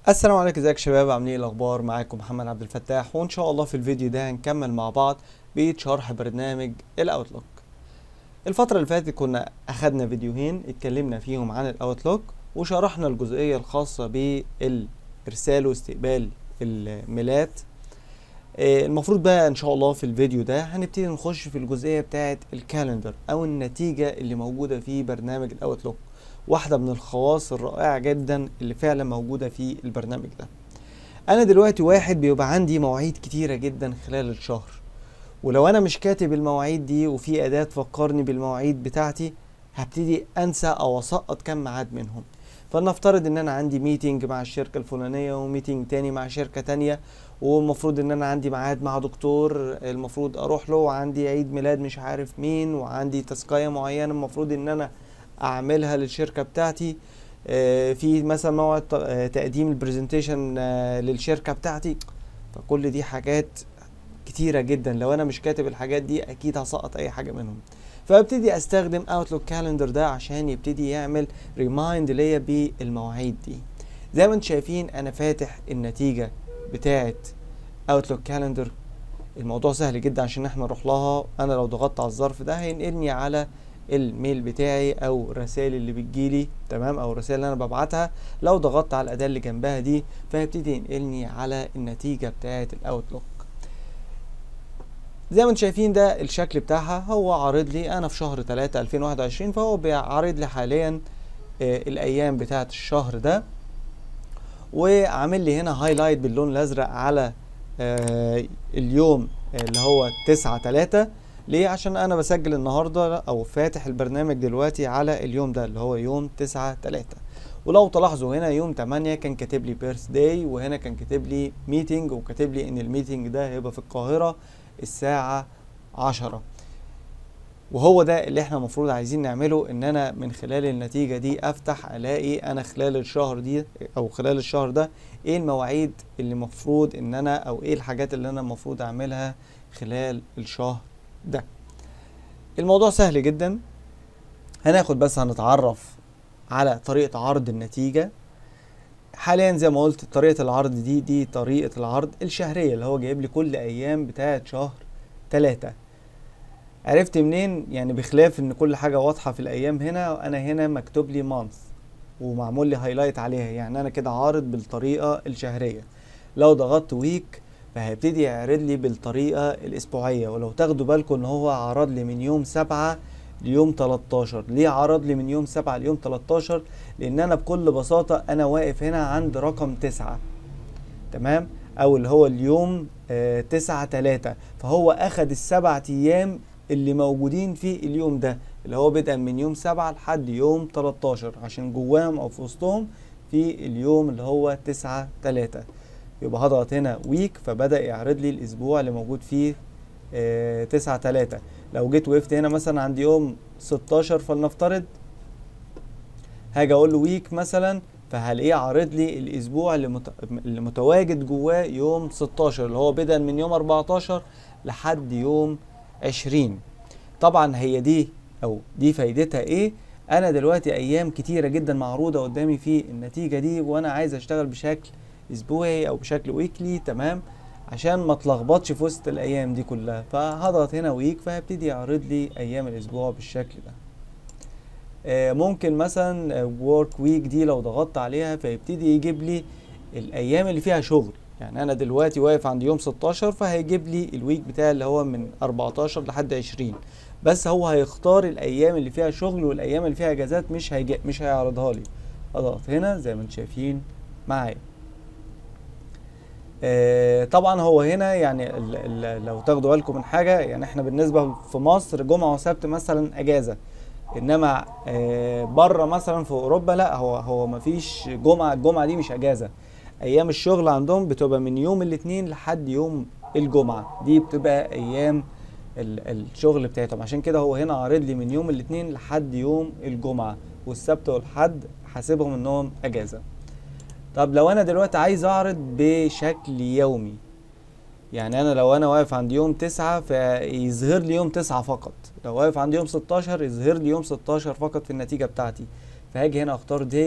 السلام عليكم ازيك يا شباب عاملين ايه الاخبار معاكم محمد عبد الفتاح وان شاء الله في الفيديو ده هنكمل مع بعض بشرح برنامج الاوتلوك الفترة اللي فاتت كنا اخدنا فيديوهين اتكلمنا فيهم عن الاوتلوك وشرحنا الجزئية الخاصة بالارسال واستقبال الميلات آه، المفروض بقى ان شاء الله في الفيديو ده هنبتدي نخش في الجزئية بتاعة الكالندر او النتيجة اللي موجودة في برنامج الاوتلوك واحدة من الخواص الرائعة جدا اللي فعلا موجودة في البرنامج ده انا دلوقتي واحد بيبقى عندي مواعيد كتيرة جدا خلال الشهر ولو انا مش كاتب المواعيد دي وفي اداة تفكرني بالمواعيد بتاعتي هبتدي انسى او اسقط كم ميعاد منهم فلنفترض ان انا عندي ميتنج مع الشركة الفلانية وميتنج تاني مع شركة تانية والمفروض ان انا عندي ميعاد مع دكتور المفروض اروح له وعندي عيد ميلاد مش عارف مين وعندي تسقية معينة المفروض ان انا اعملها للشركة بتاعتي آه، في مثلا موعد ت- آه، تقديم البرزنتيشن للشركة بتاعتي فكل دي حاجات كتيرة جدا لو انا مش كاتب الحاجات دي اكيد هسقط اي حاجة منهم فابتدي استخدم اوتلوك كالندر ده عشان يبتدي يعمل ريمايند ليا بالمواعيد دي زي ما انتم شايفين انا فاتح النتيجة بتاعه اوتلوك كالندر الموضوع سهل جدا عشان احنا نروح لها انا لو ضغطت على الظرف ده هينقلني على الميل بتاعي او الرسائل اللي بتجيلي تمام او الرسائل اللي انا ببعتها لو ضغطت على الاداة اللي جنبها دي فهيبتدي ينقلني على النتيجة بتاعه الاوتلوك زي ما انتم شايفين ده الشكل بتاعها هو عارض لي انا في شهر 3 2021 فهو بيعرض لي حاليا آه، الايام بتاعه الشهر ده وعامل لي هنا هايلايت باللون الازرق على آه، اليوم اللي هو 9 3 ليه عشان انا بسجل النهارده او فاتح البرنامج دلوقتي على اليوم ده اللي هو يوم 9 3 ولو تلاحظوا هنا يوم 8 كان كاتب لي بيرث داي وهنا كان كاتب لي ميتنج وكاتب لي ان الميتنج ده هيبقى في القاهره الساعه 10 وهو ده اللي احنا المفروض عايزين نعمله ان انا من خلال النتيجة دي افتح الاقي انا خلال الشهر دي او خلال الشهر ده ايه المواعيد اللي المفروض ان انا او ايه الحاجات اللي انا المفروض اعملها خلال الشهر ده الموضوع سهل جدا هناخد بس هنتعرف على طريقة عرض النتيجة حاليا زي ما قلت طريقة العرض دي دي طريقة العرض الشهرية اللي هو جايب لي كل ايام بتاعة شهر تلاتة عرفت منين يعني بخلاف ان كل حاجة واضحة في الايام هنا انا هنا مكتوب لي مانث ومعمول لي هايلايت عليها يعني انا كده عارض بالطريقة الشهرية لو ضغطت ويك فهيبتدي يعرض لي بالطريقة الاسبوعية ولو تاخدوا بالكم ان هو عرض لي من يوم سبعة ليوم 13 ليه عرض لي من يوم سبعة ليوم 13 لان انا بكل بساطة انا واقف هنا عند رقم تسعة تمام او اللي هو اليوم آه تسعة تلاتة فهو اخد السبع ايام اللي موجودين في اليوم ده اللي هو بدءا من يوم سبعة لحد يوم 13 عشان جواهم او في وسطهم في اليوم اللي هو تسعة تلاتة يبقى هضغط هنا ويك فبدأ يعرض لي الاسبوع اللي موجود فيه آه تسعة تلاتة لو جيت وقفت هنا مثلا عند يوم 16 فلنفترض هاجي اقول له ويك مثلا فهلاقيه عارض لي الاسبوع اللي, مت... اللي متواجد جواه يوم 16 اللي هو بدءا من يوم 14 لحد يوم 20 طبعا هي دي او دي فايدتها ايه انا دلوقتي ايام كتيره جدا معروضه قدامي في النتيجه دي وانا عايز اشتغل بشكل اسبوعي او بشكل ويكلي تمام عشان ما اتلخبطش في وسط الايام دي كلها فهضغط هنا ويك فهيبتدي يعرض لي ايام الاسبوع بالشكل ده آه، ممكن مثلا ورك ويك دي لو ضغطت عليها فيبتدي يجيب لي الايام اللي فيها شغل يعني انا دلوقتي واقف عند يوم 16 فهيجيب لي الويك بتاعي اللي هو من 14 لحد 20 بس هو هيختار الايام اللي فيها شغل والايام اللي فيها اجازات مش هيجي مش هيعرضها لي اضغط هنا زي ما انتم شايفين معايا آه، طبعا هو هنا يعني ال ال لو تاخدوا بالكم من حاجه يعني احنا بالنسبه في مصر جمعه وسبت مثلا اجازه انما آه، بره مثلا في اوروبا لا هو هو مفيش جمعه الجمعه دي مش اجازه ايام الشغل عندهم بتبقى من يوم الاثنين لحد يوم الجمعه دي بتبقى ايام ال- الشغل بتاعتهم عشان كده هو هنا عارض لي من يوم الاثنين لحد يوم الجمعه والسبت والحد حاسبهم انهم اجازه طب لو انا دلوقتي عايز اعرض بشكل يومي يعني انا لو انا واقف عند يوم تسعة فيظهر لي يوم تسعة فقط لو واقف عند يوم 16 يظهر لي يوم 16 فقط في النتيجة بتاعتي فهاجي هنا اختار داي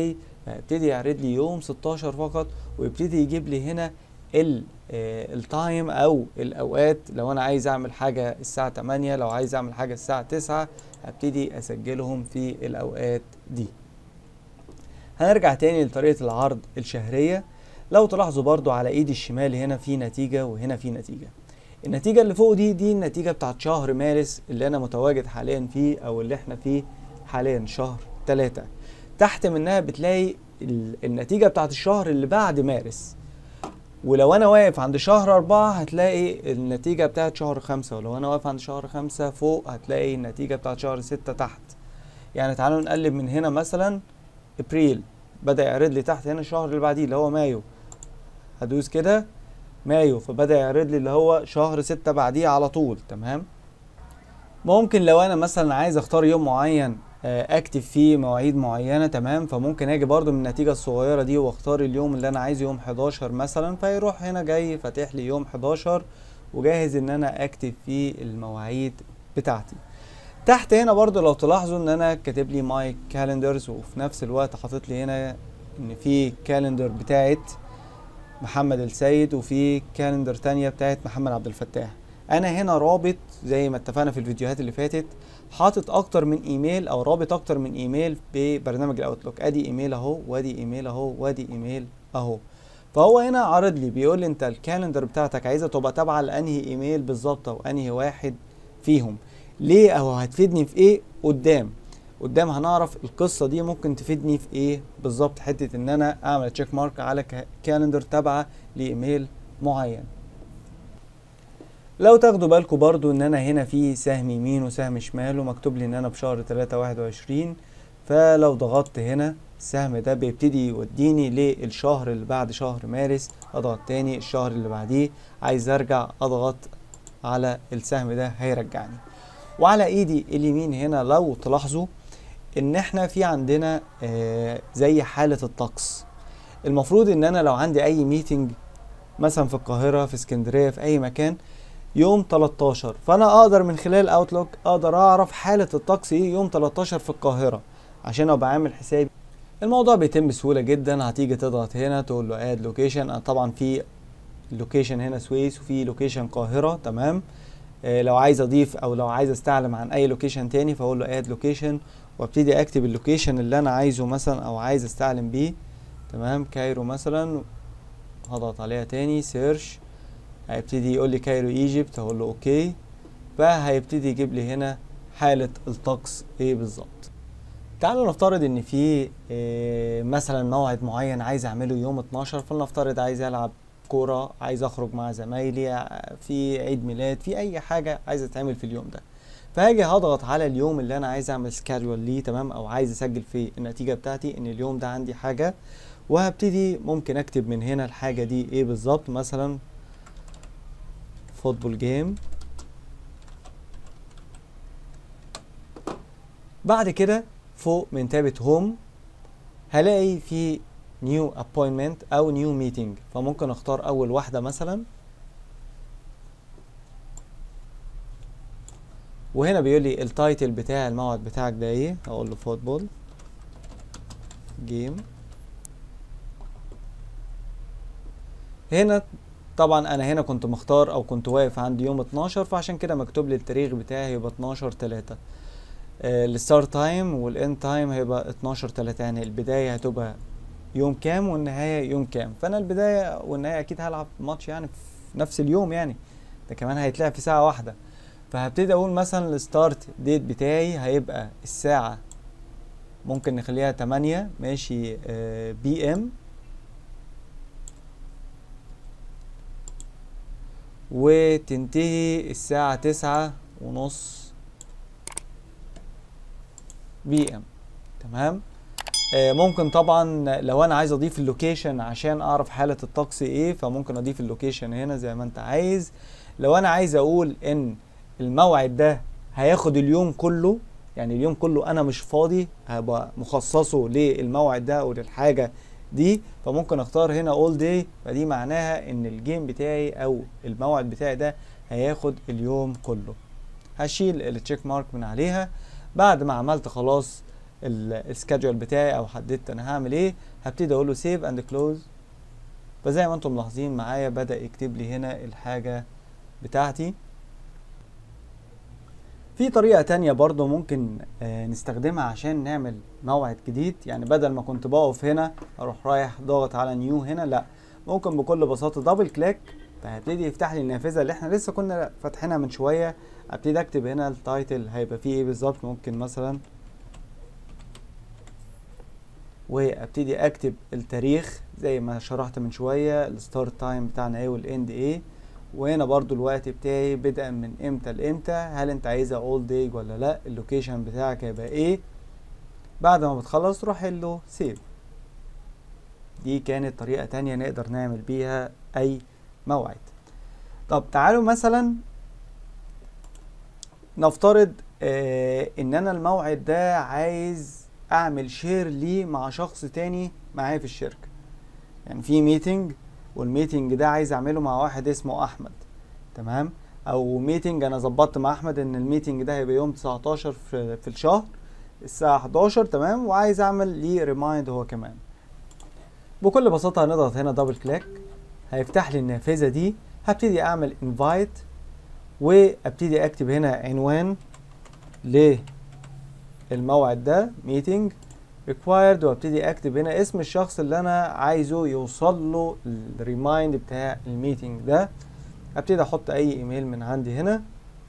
فيبتدي يعرض لي يوم 16 فقط ويبتدي يجيب لي هنا ال التايم او الاوقات لو انا عايز اعمل حاجه الساعه 8 لو عايز اعمل حاجه الساعه 9 هبتدي اسجلهم في الاوقات دي هنرجع تاني لطريقه العرض الشهريه لو تلاحظوا برضو على ايدي الشمال هنا في نتيجه وهنا في نتيجه النتيجه اللي فوق دي دي النتيجه بتاعت شهر مارس اللي انا متواجد حاليا فيه او اللي احنا فيه حاليا شهر 3 تحت منها بتلاقي النتيجه بتاعت الشهر اللي بعد مارس ولو انا واقف عند شهر أربعة هتلاقي النتيجة بتاعت شهر خمسة ولو انا واقف عند شهر خمسة فوق هتلاقي النتيجة بتاعت شهر ستة تحت يعني تعالوا نقلب من هنا مثلا ابريل بدأ يعرض لي تحت هنا الشهر اللي بعديه اللي هو مايو هدوس كده مايو فبدأ يعرض لي اللي هو شهر ستة بعديه على طول تمام ممكن لو انا مثلا عايز اختار يوم معين اكتب فيه مواعيد معينة تمام فممكن اجي برضو من النتيجة الصغيرة دي واختار اليوم اللي انا عايزه يوم 11 مثلا فيروح هنا جاي فاتح لي يوم 11 وجاهز ان انا اكتب فيه المواعيد بتاعتي تحت هنا برضو لو تلاحظوا ان انا كاتب لي ماي كالندرز وفي نفس الوقت حاطط لي هنا ان في كالندر بتاعت محمد السيد وفي كالندر تانية بتاعت محمد عبد الفتاح انا هنا رابط زي ما اتفقنا في الفيديوهات اللي فاتت حاطط اكتر من ايميل او رابط اكتر من ايميل ببرنامج الاوتلوك ادي ايميل اهو وادي ايميل اهو وادي ايميل اهو فهو هنا عارض لي بيقول لي انت الكالندر بتاعتك عايزه تبقى تابعه لانهي ايميل بالظبط او انهي واحد فيهم ليه او هتفيدني في ايه قدام قدام هنعرف القصه دي ممكن تفيدني في ايه بالظبط حته ان انا اعمل تشيك مارك على كالندر تابعه لايميل معين لو تاخدوا بالكم برضو ان انا هنا في سهم يمين وسهم شمال ومكتوب لي ان انا بشهر 3 21 فلو ضغطت هنا السهم ده بيبتدي يوديني للشهر اللي بعد شهر مارس اضغط تاني الشهر اللي بعديه عايز ارجع اضغط على السهم ده هيرجعني وعلى ايدي اليمين هنا لو تلاحظوا ان احنا في عندنا آه زي حالة الطقس المفروض ان انا لو عندي اي ميتنج مثلا في القاهرة في اسكندرية في اي مكان يوم 13 فانا اقدر من خلال اوتلوك اقدر اعرف حالة الطقس ايه يوم 13 في القاهرة عشان ابقى عامل حسابي الموضوع بيتم بسهولة جدا هتيجي تضغط هنا تقول له اد لوكيشن طبعا في لوكيشن هنا سويس وفي لوكيشن القاهرة تمام آه لو عايز اضيف او لو عايز استعلم عن اي لوكيشن تاني فاقول له اد لوكيشن وابتدي اكتب اللوكيشن اللي انا عايزه مثلا او عايز استعلم بيه تمام كايرو مثلا هضغط عليها تاني سيرش هيبتدي يقول لي كايرو ايجيبت هقول له اوكي فهيبتدي يجيب لي هنا حالة الطقس ايه بالظبط تعالوا نفترض ان في إيه مثلا موعد معين عايز اعمله يوم 12 فلنفترض عايز العب كورة عايز اخرج مع زمايلي في عيد ميلاد في اي حاجة عايز اتعمل في اليوم ده فهاجي هضغط على اليوم اللي انا عايز اعمل سكادول ليه تمام او عايز اسجل في النتيجة بتاعتي ان اليوم ده عندي حاجة وهبتدي ممكن اكتب من هنا الحاجة دي ايه بالظبط مثلا فوتبول جيم بعد كده فوق من تابة هوم هلاقي في نيو ابوينتمنت او نيو ميتنج فممكن اختار اول واحدة مثلا وهنا بيقول لي التايتل بتاع الموعد بتاعك ده ايه اقول له فوتبول جيم هنا طبعا انا هنا كنت مختار او كنت واقف عند يوم 12 فعشان كده مكتوب لي التاريخ بتاعي يبقى 12 3 الستارت تايم والاند تايم هيبقى 12 3 يعني البدايه هتبقى يوم كام والنهايه يوم كام فانا البدايه والنهايه اكيد هلعب ماتش يعني في نفس اليوم يعني ده كمان هيتلعب في ساعه واحده فهبتدي اقول مثلا الستارت ديت بتاعي هيبقى الساعه ممكن نخليها 8 ماشي بي ام وتنتهي الساعة تسعة ونص بي ام تمام آه ممكن طبعا لو انا عايز اضيف اللوكيشن عشان اعرف حالة الطقس ايه فممكن اضيف اللوكيشن هنا زي ما انت عايز لو انا عايز اقول ان الموعد ده هياخد اليوم كله يعني اليوم كله انا مش فاضي هبقى مخصصه للموعد ده او للحاجة دي فممكن اختار هنا all day فدي معناها ان الجيم بتاعي او الموعد بتاعي ده هياخد اليوم كله هشيل التشيك مارك من عليها بعد ما عملت خلاص السكادجول بتاعي او حددت انا هعمل ايه هبتدي اقول له سيف اند كلوز فزي ما انتم ملاحظين معايا بدا يكتب لي هنا الحاجه بتاعتي في طريقة تانية برضو ممكن آه نستخدمها عشان نعمل موعد جديد يعني بدل ما كنت بقف هنا اروح رايح ضاغط على نيو هنا لا ممكن بكل بساطة دبل كليك فهيبتدي يفتح لي النافذة اللي احنا لسه كنا فاتحينها من شوية ابتدي اكتب هنا التايتل هيبقى فيه ايه بالظبط ممكن مثلا وابتدي اكتب التاريخ زي ما شرحت من شوية الستارت تايم بتاعنا ايه والاند ايه وهنا برضو الوقت بتاعي بدءا من امتى لامتى هل انت عايزها اول داي ولا لا اللوكيشن بتاعك هيبقى ايه بعد ما بتخلص تروح له سيف دي كانت طريقة تانية نقدر نعمل بيها اي موعد طب تعالوا مثلا نفترض آه ان انا الموعد ده عايز اعمل شير ليه مع شخص تاني معايا في الشركة يعني في ميتنج والميتنج ده عايز اعمله مع واحد اسمه احمد تمام او ميتنج انا ظبطت مع احمد ان الميتنج ده هيبقى يوم 19 في, في الشهر الساعة 11 تمام وعايز اعمل ليه ريمايند هو كمان بكل بساطة هنضغط هنا دبل كليك هيفتح لي النافذة دي هبتدي اعمل انفايت وابتدي اكتب هنا عنوان للموعد ده ميتنج required وابتدي اكتب هنا اسم الشخص اللي انا عايزه يوصل له الريمايند بتاع الميتنج ده ابتدي احط اي ايميل من عندي هنا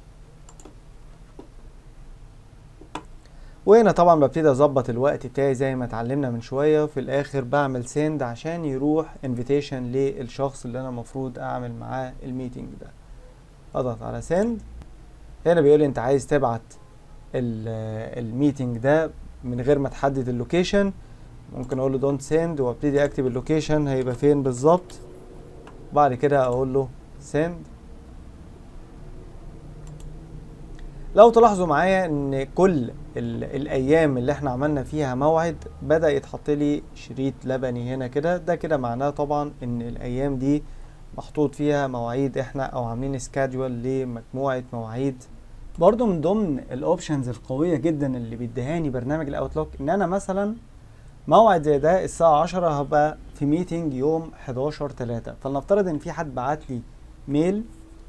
وهنا طبعا ببتدي اظبط الوقت بتاعي زي ما اتعلمنا من شويه وفي الاخر بعمل سند عشان يروح انفيتيشن للشخص اللي انا المفروض اعمل معاه الميتنج ده اضغط على سند هنا بيقول لي انت عايز تبعت الميتنج ده من غير ما تحدد اللوكيشن ممكن اقول له دونت سند وابتدي اكتب اللوكيشن هيبقى فين بالظبط بعد كده اقول له سند لو تلاحظوا معايا ان كل الايام اللي احنا عملنا فيها موعد بدا يتحط لي شريط لبني هنا كده ده كده معناه طبعا ان الايام دي محطوط فيها مواعيد احنا او عاملين سكادجول لمجموعه مواعيد برضو من ضمن الاوبشنز القوية جدا اللي بيديهاني برنامج الاوتلوك ان انا مثلا موعد زي ده الساعة 10 هبقى في ميتنج يوم 11 3 فلنفترض ان في حد بعت لي ميل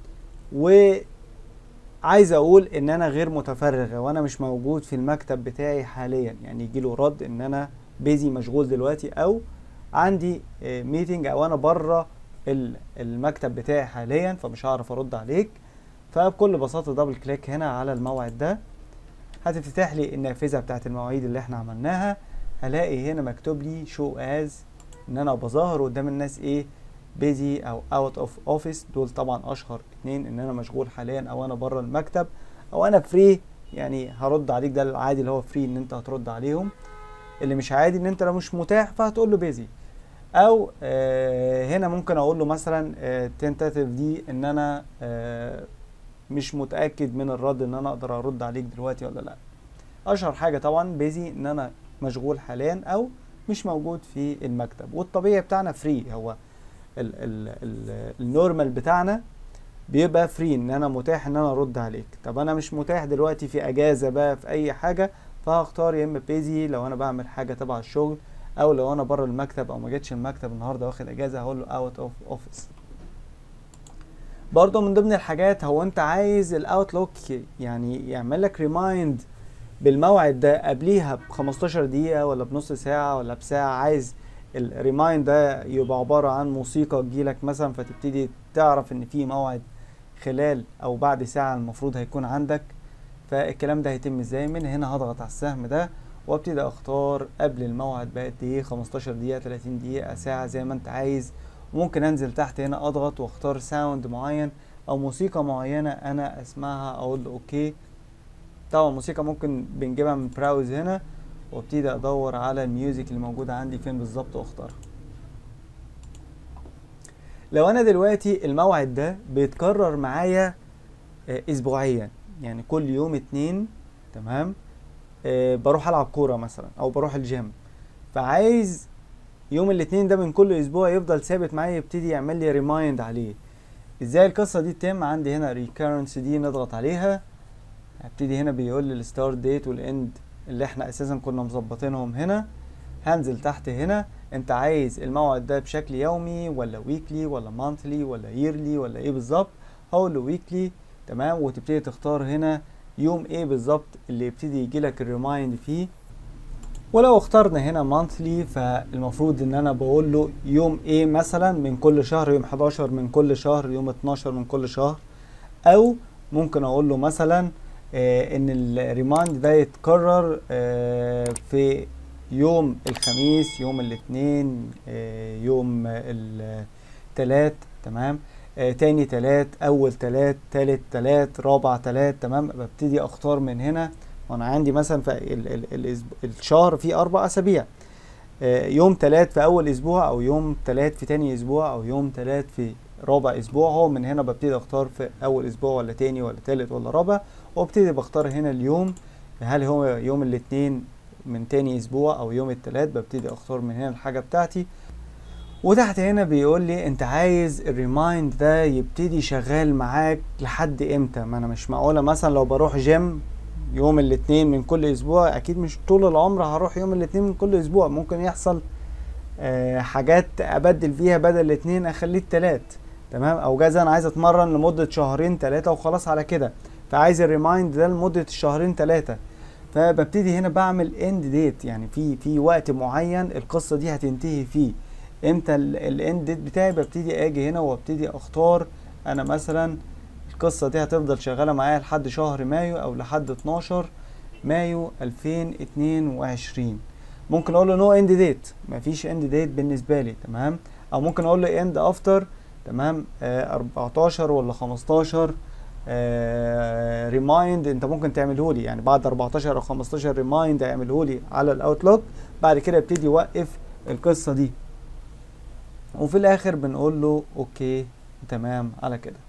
وعايز اقول ان انا غير متفرغ وانا مش موجود في المكتب بتاعي حاليا يعني يجي له رد ان انا بيزي مشغول دلوقتي او عندي ميتنج او انا بره المكتب بتاعي حاليا فمش هعرف ارد عليك فبكل بساطة دبل كليك هنا على الموعد ده هتفتح لي النافذة بتاعت المواعيد اللي احنا عملناها هلاقي هنا مكتوب لي شو از ان انا بظاهر قدام الناس ايه بيزي او اوت اوف اوفيس دول طبعا اشهر اتنين ان انا مشغول حاليا او انا بره المكتب او انا فري يعني هرد عليك ده العادي اللي هو فري ان انت هترد عليهم اللي مش عادي ان انت لو مش متاح فهتقول له بيزي او آه هنا ممكن اقول له مثلا آه تنتاتيف دي ان انا آه مش متاكد من الرد ان انا اقدر ارد عليك دلوقتي ولا لا اشهر حاجه طبعا بيزي ان انا مشغول حاليا او مش موجود في المكتب والطبيعي بتاعنا فري هو ال ال ال النورمال بتاعنا بيبقى فري ان انا متاح ان انا ارد عليك طب انا مش متاح دلوقتي في اجازه بقى في اي حاجه فهختار يا اما بيزي لو انا بعمل حاجه تبع الشغل او لو انا بره المكتب او ما جيتش المكتب النهارده واخد اجازه هقول له اوت اوف اوفيس برضه من ضمن الحاجات هو انت عايز الاوتلوك يعني يعمل لك ريمايند بالموعد ده قبليها ب 15 دقيقة ولا بنص ساعة ولا بساعة عايز الريمايند ده يبقى عبارة عن موسيقى تجيلك مثلا فتبتدي تعرف ان في موعد خلال او بعد ساعة المفروض هيكون عندك فالكلام ده هيتم ازاي من هنا هضغط على السهم ده وابتدي اختار قبل الموعد بقد ايه 15 دقيقة 30 دقيقة ساعة زي ما انت عايز ممكن انزل تحت هنا اضغط واختار ساوند معين او موسيقى معينة انا اسمعها اقول اوكي طبعا الموسيقى ممكن بنجيبها من براوز هنا وابتدي ادور على الميوزك اللي موجودة عندي فين بالظبط واختارها لو انا دلوقتي الموعد ده بيتكرر معايا اسبوعيا يعني كل يوم اتنين تمام أه بروح العب كوره مثلا او بروح الجيم فعايز يوم الاثنين ده من كل اسبوع يفضل ثابت معايا يبتدي يعمل لي ريمايند عليه ازاي القصه دي تتم عندي هنا ريكارنس دي نضغط عليها هبتدي هنا بيقول لي الستارت ديت والاند اللي احنا اساسا كنا مظبطينهم هنا هنزل تحت هنا انت عايز الموعد ده بشكل يومي ولا ويكلي ولا مانثلي ولا ييرلي ولا ايه بالظبط هقول له ويكلي تمام وتبتدي تختار هنا يوم ايه بالظبط اللي يبتدي يجي لك الريمايند فيه ولو اخترنا هنا مانثلي فالمفروض ان انا بقول له يوم ايه مثلا من كل شهر يوم 11 من كل شهر يوم 12 من كل شهر او ممكن اقول له مثلا آه ان الريمايند ده يتكرر آه في يوم الخميس يوم الاثنين آه يوم الثلاث تمام آه تاني تلات اول تلات تالت تلات رابع تلات تمام ببتدي اختار من هنا وانا عندي مثلا في ال ال ال الشهر فيه اربع اسابيع آه يوم تلات في اول اسبوع او يوم تلات في تاني اسبوع او يوم تلات في رابع اسبوع هو من هنا ببتدي اختار في اول اسبوع ولا تاني ولا تالت ولا رابع وابتدي بختار هنا اليوم هل هو يوم الاثنين من تاني اسبوع او يوم التلات ببتدي اختار من هنا الحاجة بتاعتي وتحت هنا بيقول لي انت عايز الريمايند ده يبتدي شغال معاك لحد امتى ما انا مش معقوله مثلا لو بروح جيم يوم الاثنين من كل اسبوع اكيد مش طول العمر هروح يوم الاثنين من كل اسبوع ممكن يحصل آه حاجات ابدل فيها بدل الاثنين اخليه التلات تمام او جاز انا عايز اتمرن لمده شهرين ثلاثه وخلاص على كده فعايز الريمايند ده لمده الشهرين ثلاثه فببتدي هنا بعمل اند ديت يعني في في وقت معين القصه دي هتنتهي فيه امتى الاند ديت بتاعي ببتدي اجي هنا وابتدي اختار انا مثلا القصه دي هتفضل شغاله معايا لحد شهر مايو او لحد 12 مايو 2022 ممكن اقول له نو اند ديت مفيش اند ديت بالنسبه لي تمام او ممكن اقول له اند افتر تمام آه 14 ولا 15 آه ريمايند انت ممكن تعمله لي يعني بعد 14 او 15 ريمايند اعمله لي على الاوتلوك بعد كده ابتدي يوقف القصه دي وفي الاخر بنقول له اوكي تمام على كده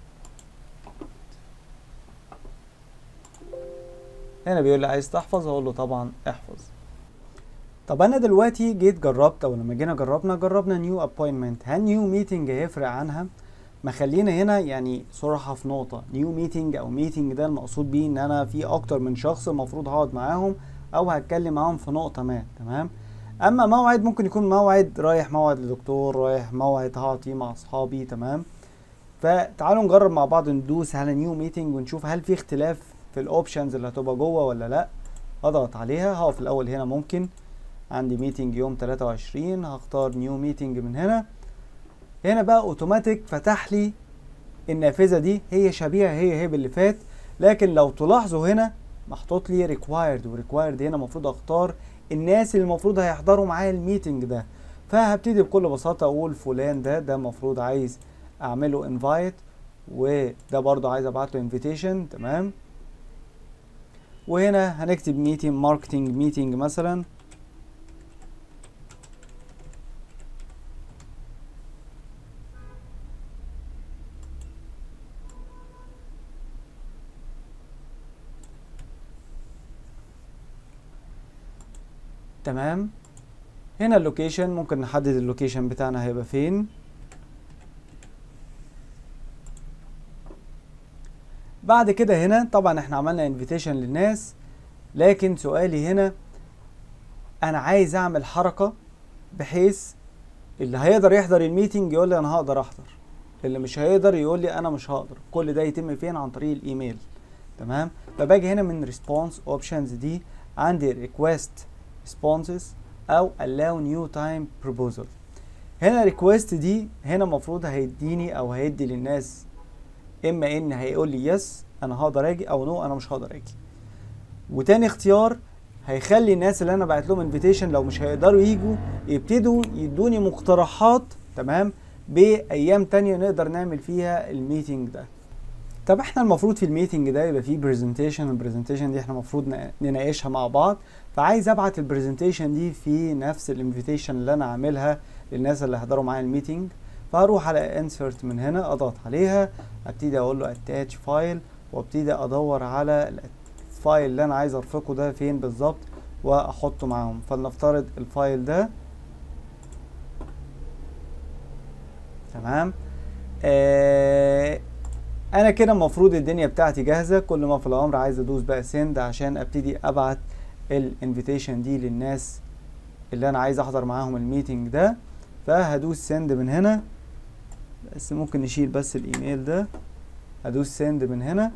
هنا بيقول لي عايز تحفظ اقول له طبعا احفظ طب انا دلوقتي جيت جربت او لما جينا جربنا جربنا نيو ابوينتمنت هل نيو ميتنج هيفرق عنها ما خلينا هنا يعني صراحة في نقطة نيو ميتنج او ميتنج ده المقصود بيه ان انا في اكتر من شخص المفروض هقعد معاهم او هتكلم معاهم في نقطة ما تمام اما موعد ممكن يكون موعد رايح موعد لدكتور رايح موعد هعطيه مع اصحابي تمام فتعالوا نجرب مع بعض ندوس على نيو ميتنج ونشوف هل في اختلاف في الاوبشنز اللي هتبقى جوه ولا لا اضغط عليها هقف الاول هنا ممكن عندي ميتنج يوم 23 هختار نيو ميتنج من هنا هنا بقى اوتوماتيك فتح لي النافذه دي هي شبيهه هي هي باللي فات لكن لو تلاحظوا هنا محطوط لي ريكوايرد وريكوايرد هنا المفروض اختار الناس اللي المفروض هيحضروا معايا الميتنج ده فهبتدي بكل بساطه اقول فلان ده ده المفروض عايز اعمله انفايت وده برضه عايز ابعت له انفيتيشن تمام وهنا هنكتب ميتنج ماركتنج ميتنج مثلا تمام هنا اللوكيشن ممكن نحدد اللوكيشن بتاعنا هيبقى فين بعد كده هنا طبعا احنا عملنا انفيتيشن للناس لكن سؤالي هنا انا عايز اعمل حركة بحيث اللي هيقدر يحضر الميتنج يقول لي انا هقدر احضر اللي مش هيقدر يقول لي انا مش هقدر كل ده يتم فين عن طريق الايميل تمام فباجي هنا من ريسبونس اوبشنز دي عندي ريكويست responses او allow new time proposal هنا request دي هنا المفروض هيديني او هيدي للناس اما ان هيقول لي يس انا هقدر اجي او نو no انا مش هقدر اجي وتاني اختيار هيخلي الناس اللي انا بعت لهم انفيتيشن لو مش هيقدروا يجوا يبتدوا يدوني مقترحات تمام بايام تانية نقدر نعمل فيها الميتنج ده طب احنا المفروض في الميتنج ده يبقى فيه برزنتيشن البرزنتيشن دي احنا المفروض نناقشها مع بعض فعايز ابعت البرزنتيشن دي في نفس الانفيتيشن اللي انا عاملها للناس اللي هيحضروا معايا الميتنج فهروح على انسرت من هنا اضغط عليها ابتدي اقول له اتاتش فايل وابتدي ادور على الفايل اللي انا عايز ارفقه ده فين بالظبط واحطه معاهم فلنفترض الفايل ده تمام آه انا كده المفروض الدنيا بتاعتي جاهزه كل ما في الامر عايز ادوس بقى سند عشان ابتدي ابعت الانفيتيشن دي للناس اللي انا عايز احضر معاهم الميتنج ده فهدوس سند من هنا بس ممكن نشيل بس الايميل ده هدوس سند من هنا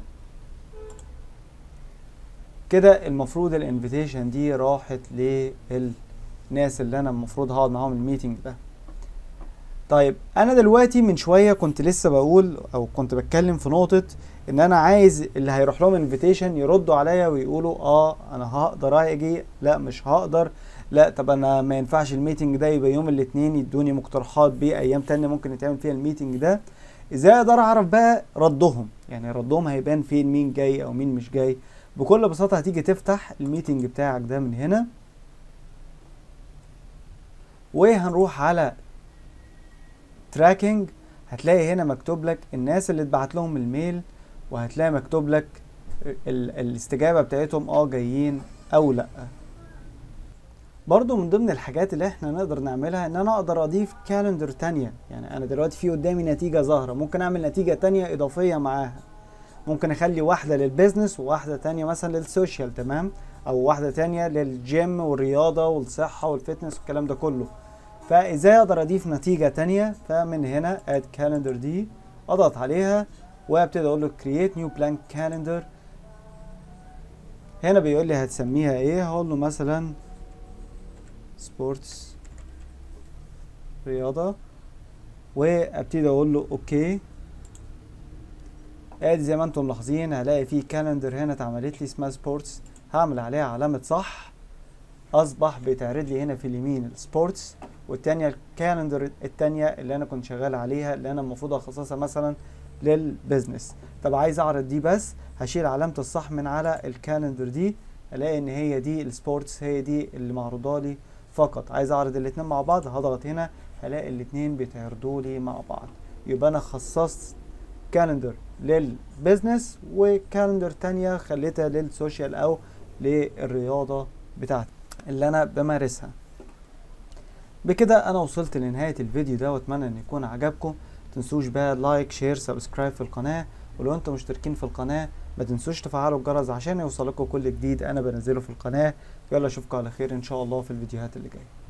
كده المفروض الانفيتيشن دي راحت للناس اللي انا المفروض هقعد معاهم الميتنج ده طيب انا دلوقتي من شويه كنت لسه بقول او كنت بتكلم في نقطه ان انا عايز اللي هيروح لهم انفيتيشن يردوا عليا ويقولوا اه انا هقدر اجي لا مش هقدر لا طب انا ما ينفعش الميتنج ده يبقى يوم الاثنين يدوني مقترحات بايام تانية ممكن يتعمل فيها الميتنج ده ازاي اقدر اعرف بقى ردهم يعني ردهم هيبان فين مين جاي او مين مش جاي بكل بساطة هتيجي تفتح الميتنج بتاعك ده من هنا وهنروح على تراكنج هتلاقي هنا مكتوب لك الناس اللي اتبعت لهم الميل وهتلاقي مكتوب لك ال الاستجابة بتاعتهم اه جايين او لا برضو من ضمن الحاجات اللي احنا نقدر نعملها ان انا اقدر اضيف كالندر تانية يعني انا دلوقتي في قدامي نتيجة ظاهرة ممكن اعمل نتيجة تانية اضافية معاها ممكن اخلي واحدة للبيزنس وواحدة تانية مثلا للسوشيال تمام او واحدة تانية للجيم والرياضة والصحة والفتنس والكلام ده كله فازاي اقدر اضيف نتيجة تانية فمن هنا add calendar دي اضغط عليها وابتدي اقول له create new blank calendar هنا بيقول لي هتسميها ايه هقول له مثلا سبورتس رياضة وابتدي اقول له اوكي ادي زي ما انتم ملاحظين هلاقي في كالندر هنا اتعملت لي اسمها سبورتس هعمل عليها علامة صح اصبح بيتعرض لي هنا في اليمين السبورتس والتانية الكالندر التانية اللي انا كنت شغال عليها اللي انا المفروض اخصصها مثلا للبيزنس طب عايز اعرض دي بس هشيل علامة الصح من على الكالندر دي الاقي ان هي دي السبورتس هي دي اللي معروضه لي فقط عايز اعرض الاتنين مع بعض هضغط هنا هلاقي الاتنين بيتعرضوا لي مع بعض يبقى انا خصصت كالندر للبيزنس وكالندر تانية خليتها للسوشيال او للرياضة بتاعتي اللي انا بمارسها بكده انا وصلت لنهاية الفيديو ده واتمنى ان يكون عجبكم تنسوش بقى لايك شير سبسكرايب في القناة ولو انتم مشتركين في القناة ما تنسوش تفعلوا الجرس عشان يوصلكم كل جديد انا بنزله في القناة يلا اشوفكم على خير ان شاء الله في الفيديوهات اللي جايه